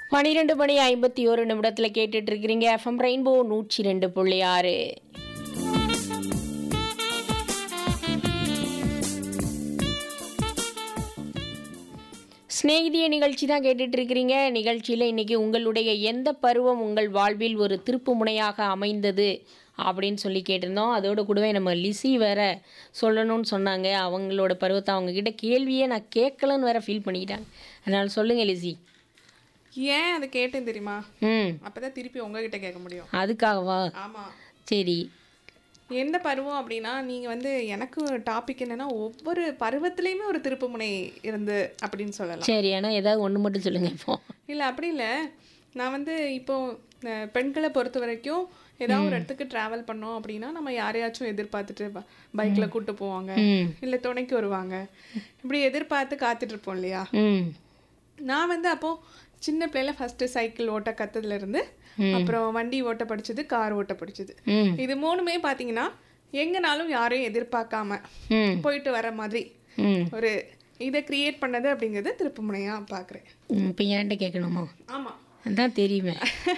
பனிரெண்டு மணி ஐம்பத்தி ஒரு நிமிடத்தில் கேட்டுட்டு இருக்கிறீங்க எஃப்எம் ரெயின்போ நூற்றி ரெண்டு புள்ளி ஆறு ஸ்நேகிதிய நிகழ்ச்சி தான் கேட்டுட்டு இருக்கிறீங்க நிகழ்ச்சியில் இன்னைக்கு உங்களுடைய எந்த பருவம் உங்கள் வாழ்வில் ஒரு திருப்பு முனையாக அமைந்தது அப்படின்னு சொல்லி கேட்டிருந்தோம் அதோட கூடவே நம்ம லிசி வேற சொல்லணும்னு சொன்னாங்க அவங்களோட பருவத்தை அவங்க கிட்ட கேள்வியே நான் கேட்கலன்னு வேற ஃபீல் பண்ணிக்கிட்டாங்க அதனால சொல்லுங்க லிசி ஏன் அதை கேட்டேன் தெரியுமா ம் அப்பதான் திருப்பி உங்ககிட்ட கேட்க முடியும் அதுக்காகவா ஆமா சரி எந்த பருவம் அப்படின்னா நீங்க வந்து எனக்கு டாபிக் என்னன்னா ஒவ்வொரு பருவத்திலயுமே ஒரு திருப்புமுனை இருந்து அப்படின்னு சொல்லலாம் சரி ஆனால் ஏதாவது ஒன்று மட்டும் சொல்லுங்க இப்போ இல்ல அப்படி இல்ல நான் வந்து இப்போ அஹ், பெண்களை பொறுத்த வரைக்கும் ஏதாவது ஒரு இடத்துக்கு டிராவல் பண்ணோம் அப்படின்னா நம்ம யாரையாச்சும் எதிர்பார்த்துட்டு பைக்ல கூட்டு போவாங்க ம் இல்ல துணைக்கு வருவாங்க இப்படி எதிர்பார்த்து காத்துட்டு இருப்போம் இல்லையா ம் நான் வந்து அப்போ சின்ன பிள்ளைல ஃபர்ஸ்ட் சைக்கிள் ஓட்ட கத்ததுல இருந்து அப்புறம் வண்டி ஓட்ட படிச்சது கார் ஓட்ட படிச்சது ம் இது மூணுமே பாத்தீங்கன்னா எங்கனாலும் யாரையும் எதிர்பார்க்காம ம் போயிட்டு வர மாதிரி ம் ஒரு இதை கிரியேட் பண்ணது அப்படிங்கிறது திருப்புமுனையா பாக்குறேன் இப்போ ஏன்ட்ட கேட்கணுமா ஆமா அதான் தெரியுமே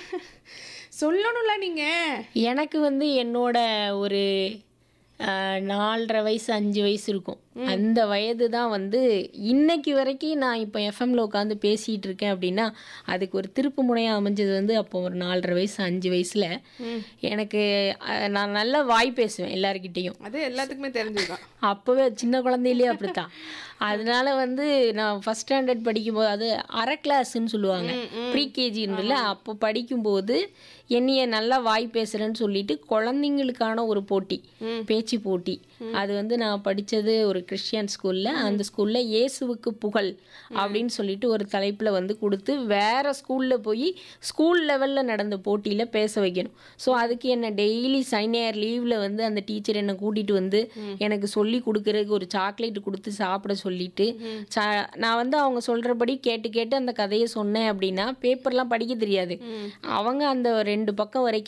சொல்லணும்ல நீங்க எனக்கு வந்து என்னோட ஒரு ஆஹ், நாலரை வயசு அஞ்சு வயசு இருக்கும் அந்த வயது தான் வந்து இன்னைக்கு வரைக்கும் நான் இப்போ எஃப்எம்ல உட்காந்து பேசிகிட்டு இருக்கேன் அப்படின்னா அதுக்கு ஒரு திருப்பு முனையாக அமைஞ்சது வந்து அப்போ ஒரு நாலரை வயசு அஞ்சு வயசில் எனக்கு ஆஹ், நான் நல்லா வாய் பேசுவேன் எல்லாருக்கிட்டேயும் அது எல்லாத்துக்குமே தெரிஞ்சுதான் அப்போவே சின்ன குழந்தையிலே அப்படித்தான் அதனால வந்து நான் ஃபஸ்ட் ஸ்டாண்டர்ட் படிக்கும்போது அது அரை கிளாஸ்ன்னு சொல்லுவாங்க ப்ரீ கேஜின்றல அப்போ படிக்கும்போது என்னைய நல்லா வாய் பேசுகிறேன்னு சொல்லிட்டு குழந்தைங்களுக்கான ஒரு போட்டி பேச்சு போட்டி அது வந்து நான் படித்தது ஒரு கிறிஸ்டியன் ஸ்கூலில் அந்த ஸ்கூலில் இயேசுவுக்கு புகழ் அப்படின்னு சொல்லிட்டு ஒரு தலைப்பில் வந்து கொடுத்து வேற ஸ்கூலில் போய் ஸ்கூல் லெவலில் நடந்த போட்டியில் பேச வைக்கணும் ஸோ அதுக்கு என்ன டெய்லி சைனியர் லீவில் வந்து அந்த டீச்சர் என்னை கூட்டிகிட்டு வந்து எனக்கு சொல்லி கொடுக்கறதுக்கு ஒரு சாக்லேட் கொடுத்து சாப்பிட சொல்லிட்டு சா நான் வந்து அவங்க சொல்கிறபடி கேட்டு கேட்டு அந்த கதையை சொன்னேன் அப்படின்னா பேப்பர்லாம் படிக்க தெரியாது அவங்க அந்த ரெண்டு பக்கம் வரைக்கும்